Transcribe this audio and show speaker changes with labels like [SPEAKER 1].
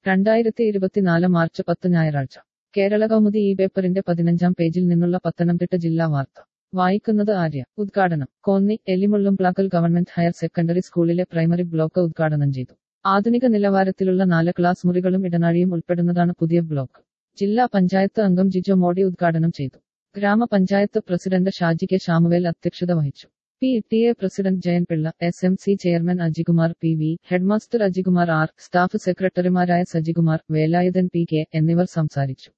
[SPEAKER 1] രണ്ടായിരത്തി ഇരുപത്തിനാല് മാർച്ച് പത്ത് ഞായറാഴ്ച കേരള കൗമുദി ഈ പേപ്പറിന്റെ പതിനഞ്ചാം പേജിൽ നിന്നുള്ള പത്തനംതിട്ട ജില്ലാ വാർത്ത വായിക്കുന്നത് ആര്യ ഉദ്ഘാടനം Konni Elimullumplakkal government higher secondary സ്കൂളിലെ പ്രൈമറി ബ്ലോക്ക് ഉദ്ഘാടനം ചെയ്തു ആധുനിക നിലവാരത്തിലുള്ള നാല് ക്ലാസ് മുറികളും ഇടനാഴിയും ഉൾപ്പെടുന്നതാണ് പുതിയ ബ്ലോക്ക് ജില്ലാ പഞ്ചായത്ത് അംഗം ജിജോ മോഡി ഉദ്ഘാടനം ചെയ്തു ഗ്രാമപഞ്ചായത്ത് പ്രസിഡന്റ് ഷാജി കെ ശാമുവേൽ അധ്യക്ഷത വഹിച്ചു P T A president Jayanpillai S M C chairman Ajikumar P V headmaster Ajikumar R staff സെക്രട്ടറിമാരായ സജികുമാർ വേലായുധൻ പി കെ എന്നിവർ സംസാരിച്ചു